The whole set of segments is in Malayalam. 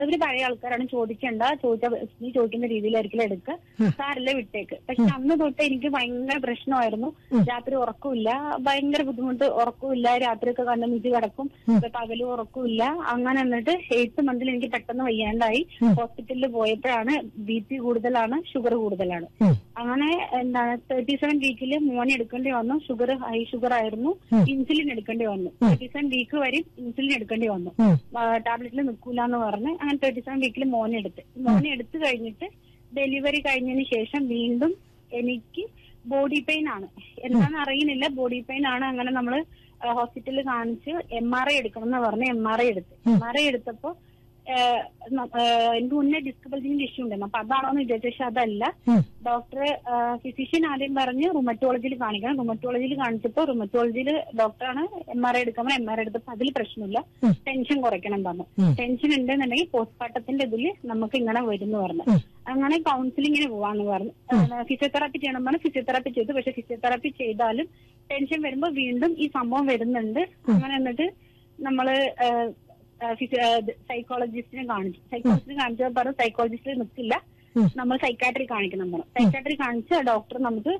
ഇവര് പഴയ ആൾക്കാരാണ് ചോദിക്കണ്ട ചോദിച്ച നീ ചോദിക്കുന്ന രീതിയിലായിരിക്കും എടുക്കുക സാരല്ലേ വിട്ടേക്ക് പക്ഷെ അന്ന് തൊട്ട് എനിക്ക് ഭയങ്കര പ്രശ്നമായിരുന്നു രാത്രി ഉറക്കമില്ല ഭയങ്കര ബുദ്ധിമുട്ട് ഉറക്കമില്ല രാത്രിയൊക്കെ കണ്ണുമിച്ച് കിടക്കും പകലും ഉറക്കമില്ല അങ്ങനെ എന്നിട്ട് എയ്ത്ത് മന്തിൽ എനിക്ക് പെട്ടെന്ന് വയ്യാണ്ടായി ഹോസ്പിറ്റലിൽ പോയപ്പോഴാണ് ബി പി കൂടുതലാണ് ഷുഗർ കൂടുതലാണ് ഉം. അങ്ങനെ എന്താണ് തേർട്ടി സെവൻ വീക്കിൽ മോനെ എടുക്കേണ്ടി വന്നു ഷുഗർ ഹൈ ഷുഗർ ആയിരുന്നു ഇൻസുലിൻ എടുക്കേണ്ടി വന്നു തേർട്ടി സെവൻ വീക്ക് വരെ ഇൻസുലിൻ എടുക്കേണ്ടി വന്നു ഉം. ടാബ്ലറ്റിൽ നിൽക്കൂല എന്ന് പറഞ്ഞ് അങ്ങനെ തേർട്ടി സെവൻ വീക്കിൽ മോനെ എടുത്ത് മോനെ എടുത്തു കഴിഞ്ഞിട്ട് ഡെലിവറി കഴിഞ്ഞതിന് ശേഷം വീണ്ടും എനിക്ക് ബോഡി പെയിൻ ആണ് എന്താണെന്ന് അറിയുന്നില്ല ബോഡി പെയിൻ ആണ് അങ്ങനെ നമ്മൾ ഹോസ്പിറ്റലിൽ കാണിച്ച് എം ആർ ഐ എടുക്കണം എന്ന് പറഞ്ഞ് എം ആർ ഐ എടുത്ത് എം ആർ ഐ എടുത്തപ്പോ ഏഹ്, ന- ഏഹ്, എനിക്ക് മുന്നേ ഡിസ്ക് ബൾജിന്റെ ഇഷ്യൂ ഉണ്ടായിരുന്നു അപ്പൊ അതാണോ എന്ന് വിചാരിച്ചു പക്ഷെ അതല്ല ഉം. ഡോക്ടർ ഫിസിഷ്യൻ ആദ്യം പറഞ്ഞ് റുമറ്റോളജിയിൽ കാണിക്കണം റുമറ്റോളജിയിൽ കാണിച്ചപ്പോ റുമറ്റോളജിയിൽ ഡോക്ടറാണ് എം ആർ ഐ എടുക്കുമ്പോൾ എം ആർ ഐ എടുത്തപ്പോ അതിൽ പ്രശ്നമില്ല ഉം. ടെൻഷൻ കുറയ്ക്കണം പറഞ്ഞു ഉം. ടെൻഷൻ ഉണ്ടെന്നുണ്ടെങ്കിൽ പോസ്റ്റ്മോർട്ടത്തിന്റെ ഇതിൽ നമുക്ക് ഇങ്ങനെ വരുന്നു പറഞ്ഞു ഉം. അങ്ങനെ കൗൺസിലിങ്ങിന് പോവാന്ന് പറഞ്ഞു ഫിസിയോതെറാപ്പി ചെയ്യണം പറഞ്ഞു ഫിസിയോതെറാപ്പി ചെയ്തു പക്ഷെ ഫിസിയോതെറാപ്പി ചെയ്താലും ടെൻഷൻ വരുമ്പോ വീണ്ടും ഈ സംഭവം വരുന്നുണ്ട് അങ്ങനെ എന്നിട്ട് നമ്മള് സൈക്കോളജിസ്റ്റിനെ കാണിച്ചു സൈക്കോളജിസ്റ്റിനെ കാണിച്ചപ്പോൾ പറഞ്ഞു സൈക്കോളജിസ്റ്റിൽ നിൽക്കില്ല ഉം. നമ്മൾ സൈക്കാട്രി കാണിക്കണം പറഞ്ഞു സൈക്കാട്രി കാണിച്ച് ഡോക്ടർ നമുക്ക്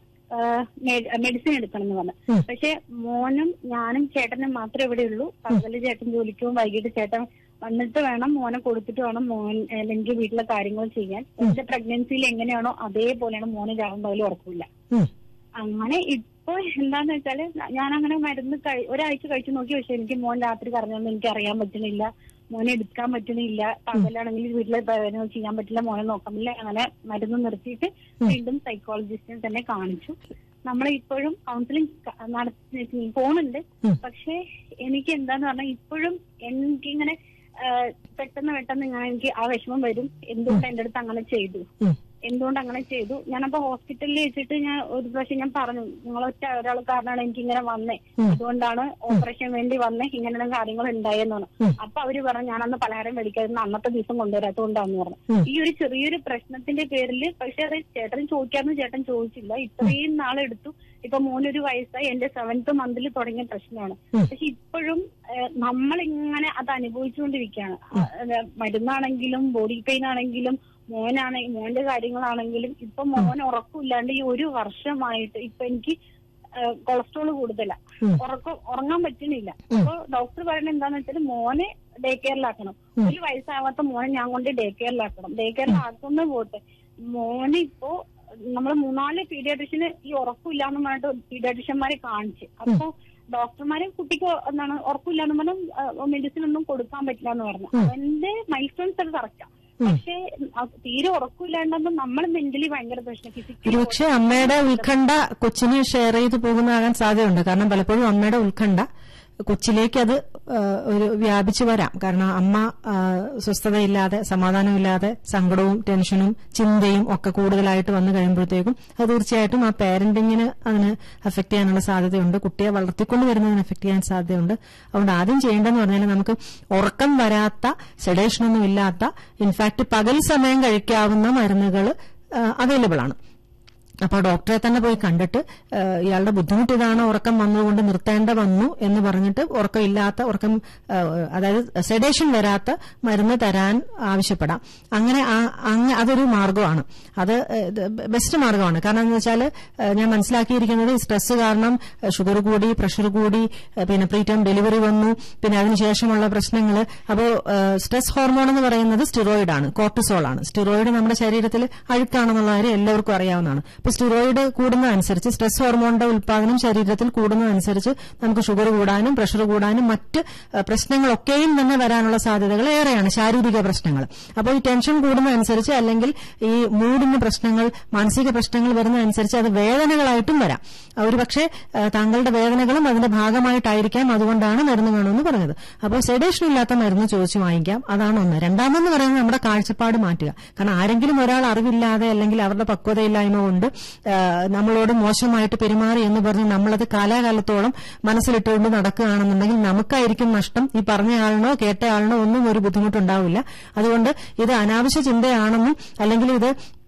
മെഡിസിൻ എടുക്കണം എന്ന് പറഞ്ഞു ഉം. പക്ഷെ മോനും ഞാനും ചേട്ടനും മാത്രമേ ഇവിടെ ഉള്ളൂ പകല് ചേട്ടൻ ജോലിക്ക് പോകും വൈകിട്ട് ചേട്ടൻ വന്നിട്ട് വേണം മോനെ കൊടുത്തിട്ട് വേണം മോൻ ഏഹ്, എനിക്ക് വീട്ടിലെ കാര്യങ്ങൾ ചെയ്യാൻ എന്റെ പ്രഗ്നൻസിയിൽ എങ്ങനെയാണോ അതേപോലെയാണ് മോന് രാവും പകലും ഉറക്കില്ല ഉം. അങ്ങനെ ഇപ്പൊ എന്താന്ന് വെച്ചാല് ഞാൻ അങ്ങനെ മരുന്ന് കഴി- ഒരാഴ്ച കഴിച്ചു നോക്കി പക്ഷെ എനിക്ക് മോൻ രാത്രി കറങ്ങുന്നത് എനിക്ക് അറിയാൻ പറ്റുന്നില്ല മോനെ എടുക്കാൻ പറ്റുന്നില്ല പകലാണെങ്കിൽ വീട്ടിലെ കാര്യങ്ങൾ ചെയ്യാൻ പറ്റില്ല മോനെ നോക്കാൻ പറ്റില്ല അങ്ങനെ മരുന്ന് നിർത്തിയിട്ട് വീണ്ടും സൈക്കോളജിസ്റ്റിനെ തന്നെ കാണിച്ചു നമ്മൾ ഇപ്പോഴും കൗൺസിലിംഗ് നടത്തി പോകുന്നുണ്ട് ഉം. പക്ഷെ എനിക്ക് എന്താന്ന് പറഞ്ഞാൽ ഇപ്പോഴും എനിക്കിങ്ങനെ ആ, പെട്ടെന്ന് പെട്ടെന്ന് ഇങ്ങനെ എനിക്ക് ആ വിഷമം വരും എന്തുകൊണ്ട് എന്റെ അടുത്ത് അങ്ങനെ ചെയ്തു ഉം. എന്തുകൊണ്ട് അങ്ങനെ ചെയ്തു ഞാനപ്പോ ഹോസ്പിറ്റലിൽ വെച്ചിട്ട് ഞാൻ ഒരു പ്രാവശ്യം ഞാൻ പറഞ്ഞു നിങ്ങളൊറ്റ ഒരാൾ കാരണമാണ് എനിക്ക് ഇങ്ങനെ വന്നേ ഉം. അതുകൊണ്ടാണ് ഓപ്പറേഷൻ വേണ്ടി വന്നേ ഇങ്ങനെ കാര്യങ്ങൾ ഉണ്ടായെന്ന് പറഞ്ഞു ഉം. അപ്പൊ അവര് പറഞ്ഞു ഞാനന്ന് പലഹാരം മേടിക്കാതിരുന്ന അന്നത്തെ ദിവസം കൊണ്ടുവരാത്തതുകൊണ്ടാന്ന് പറഞ്ഞു ഉം. ഈ ഒരു ചെറിയൊരു പ്രശ്നത്തിന്റെ പേരിൽ പക്ഷെ അത് ചേട്ടൻ ചോദിക്കാന്ന് ചേട്ടൻ ചോദിച്ചില്ല ഇത്രയും നാളെടുത്തു ഇപ്പൊ മോനൊരു വയസ്സായി എന്റെ സെവൻത്ത് മന്തിൽ തുടങ്ങിയ പ്രശ്നമാണ് ഉം. പക്ഷെ ഇപ്പോഴും നമ്മളിങ്ങനെ അത് അനുഭവിച്ചുകൊണ്ടിരിക്കുകയാണ് ആ, അത് മരുന്നാണെങ്കിലും ബോഡി പെയിൻ ആണെങ്കിലും മോനാണ് മോന്റെ കാര്യങ്ങളാണെങ്കിലും ഇപ്പൊ മോൻ ഉറക്കമില്ലാണ്ട് ഈ ഒരു വർഷമായിട്ട് ഇപ്പൊ എനിക്ക് കൊളസ്ട്രോൾ കൂടുതലാ ഉം. ഉറക്കം ഉറങ്ങാൻ പറ്റുന്നില്ല അപ്പൊ ഡോക്ടർ പറയുന്നത് എന്താന്ന് വെച്ചാൽ മോനെ ഡേ കെയറിലാക്കണം ഒരു വയസ്സാവാത്ത മോനെ ഞാൻ കൊണ്ട് ഡേ കെയറിലാക്കണം ഡേ കെയറിലാക്കുന്ന പോട്ടെ മോന് ഇപ്പോ നമ്മൾ മൂന്നാല് പീഡിയാട്രിഷ്യന് ഈ ഉറക്കമില്ലാന്ന് പറഞ്ഞിട്ട് പീഡിയാട്രിഷ്യന്മാരെ കാണിച്ച് അപ്പൊ ഡോക്ടർമാരെ കുട്ടിക്ക് എന്താണ് ഉറക്കമില്ലാന്ന് പറഞ്ഞാൽ മെഡിസിൻ ഒന്നും കൊടുക്കാൻ പറ്റില്ല എന്ന് പറഞ്ഞു അവന്റെ മൈൽ സ്റ്റോൺസ് അത് കറക്റ്റാ പക്ഷെ അത് തീരെ ഉറക്കമില്ലാണ്ടാകുമ്പോ നമ്മൾ മെന്റലി ഭയങ്കര പ്രശ്നം ഫിസിക്കലി ഒരുപക്ഷെ അമ്മയുടെ ഉത്കണ്ഠ കൊച്ചിന് ഷെയർ ചെയ്തു പോകുന്നതാകാൻ സാധ്യതയുണ്ട് കാരണം പലപ്പോഴും അമ്മയുടെ ഉത്കണ്ഠ കൊച്ചിലേക്ക് അത് ആ, ഒരു വ്യാപിച്ചു വരാം കാരണം അമ്മ ആ, സ്വസ്ഥതയില്ലാതെ സമാധാനമില്ലാതെ സങ്കടവും ടെൻഷനും ചിന്തയും ഒക്കെ കൂടുതലായിട്ട് വന്നു കഴിയുമ്പോഴത്തേക്കും അത് തീർച്ചയായിട്ടും ആ പാരന്റിങ്ങിന് അതിന് അഫക്ട് ചെയ്യാനുള്ള സാധ്യതയുണ്ട് കുട്ടിയെ വളർത്തിക്കൊണ്ട് വരുന്നതിന് അഫക്ട് ചെയ്യാൻ സാധ്യതയുണ്ട് അതുകൊണ്ട് ആദ്യം ചെയ്യേണ്ടതെന്ന് പറഞ്ഞാൽ നമുക്ക് ഉറക്കം വരാത്ത സെഡേഷനൊന്നും ഇല്ലാത്ത ഇൻഫാക്ട് പകൽ സമയം കഴിക്കാവുന്ന മരുന്നുകൾ അവൈലബിൾ ആണ് അപ്പോൾ ഡോക്ടറെ തന്നെ പോയി കണ്ടിട്ട് ഏഹ്, ഇയാളുടെ ബുദ്ധിമുട്ട് ഇതാണ് ഉറക്കം വന്നതുകൊണ്ട് നിർത്തേണ്ട വന്നു എന്ന് പറഞ്ഞിട്ട് ഉറക്കം ഇല്ലാത്ത ഉറക്കം ഏഹ്, അതായത് സെഡേഷൻ വരാത്ത മരുന്ന് തരാൻ ആവശ്യപ്പെടാം അങ്ങനെ ആ- അങ്ങ- അതൊരു മാർഗമാണ് അത് ബെസ്റ്റ് മാർഗമാണ് കാരണം എന്ന് വെച്ചാൽ ഞാൻ മനസ്സിലാക്കിയിരിക്കുന്നത് സ്ട്രെസ് കാരണം ഷുഗർ കൂടി പ്രഷർ കൂടി ഏഹ്, പിന്നെ പ്രീറ്റേം ഡെലിവറി വന്നു പിന്നെ അതിനുശേഷമുള്ള പ്രശ്നങ്ങൾ അപ്പോൾ സ്ട്രെസ് ഹോർമോൺ എന്ന് പറയുന്നത് സ്റ്റിറോയിഡ് ആണ് കോർട്ടിസോൾ ആണ് സ്റ്റിറോയിഡ് നമ്മുടെ ശരീരത്തിൽ അഴുക്കാണെന്നുള്ള കാര്യം എല്ലാവർക്കും അറിയാവുന്നതാണ് അപ്പോൾ സ്റ്റിറോയിഡ് കൂടുന്നതനുസരിച്ച് സ്ട്രെസ് ഹോർമോണിന്റെ ഉൽപാദനം ശരീരത്തിൽ കൂടുന്നതനുസരിച്ച് നമുക്ക് ഷുഗർ കൂടാനും പ്രഷർ കൂടാനും മറ്റ് ഏഹ്, പ്രശ്നങ്ങളൊക്കെയും തന്നെ വരാനുള്ള സാധ്യതകൾ ഏറെയാണ് ശാരീരിക പ്രശ്നങ്ങൾ അപ്പോൾ ഈ ടെൻഷൻ കൂടുന്നതനുസരിച്ച് അല്ലെങ്കിൽ ഈ മൂഡിന് പ്രശ്നങ്ങൾ മാനസിക പ്രശ്നങ്ങൾ വരുന്നതനുസരിച്ച് അത് വേദനകളായിട്ടും വരാം ഒരുപക്ഷെ ഏഹ്, താങ്കളുടെ വേദനകളും അതിന്റെ ഭാഗമായിട്ടായിരിക്കാം അതുകൊണ്ടാണ് മരുന്ന് വേണമെന്ന് പറഞ്ഞത് അപ്പോൾ സെഡേഷൻ ഇല്ലാത്ത മരുന്ന് ചോദിച്ചു വാങ്ങിക്കാം അതാണ് ഒന്ന് രണ്ടാമെന്ന് പറയുന്നത് നമ്മുടെ കാഴ്ചപ്പാട് മാറ്റുക കാരണം ആരെങ്കിലും ഒരാൾ അറിവില്ലാതെ അല്ലെങ്കിൽ അവരുടെ പക്വതയില്ലായ്മ കൊണ്ട് ഏഹ്, നമ്മളോട് മോശമായിട്ട് പെരുമാറി എന്ന് പറഞ്ഞ് നമ്മളത് കാലാകാലത്തോളം മനസ്സിലിട്ടുകൊണ്ട് നടക്കുകയാണെന്നുണ്ടെങ്കിൽ നമുക്കായിരിക്കും നഷ്ടം ഈ പറഞ്ഞ ആളിനോ കേട്ട ആളിനോ ഒന്നും ഒരു ബുദ്ധിമുട്ടുണ്ടാവില്ല അതുകൊണ്ട് ഇത് അനാവശ്യ ചിന്തയാണെന്നും അല്ലെങ്കിൽ ഇത്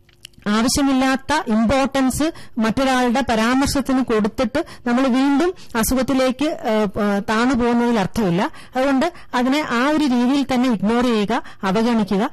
ആവശ്യമില്ലാത്ത ഇമ്പോർട്ടൻസ് മറ്റൊരാളുടെ പരാമർശത്തിന് കൊടുത്തിട്ട് നമ്മൾ വീണ്ടും അസുഖത്തിലേക്ക് ഏഹ്, ഏഹ്, താണു പോകുന്നതിൽ അർത്ഥമില്ല അതുകൊണ്ട് അതിനെ ആ ഒരു രീതിയിൽ തന്നെ ഇഗ്നോർ ചെയ്യുക അവഗണിക്കുക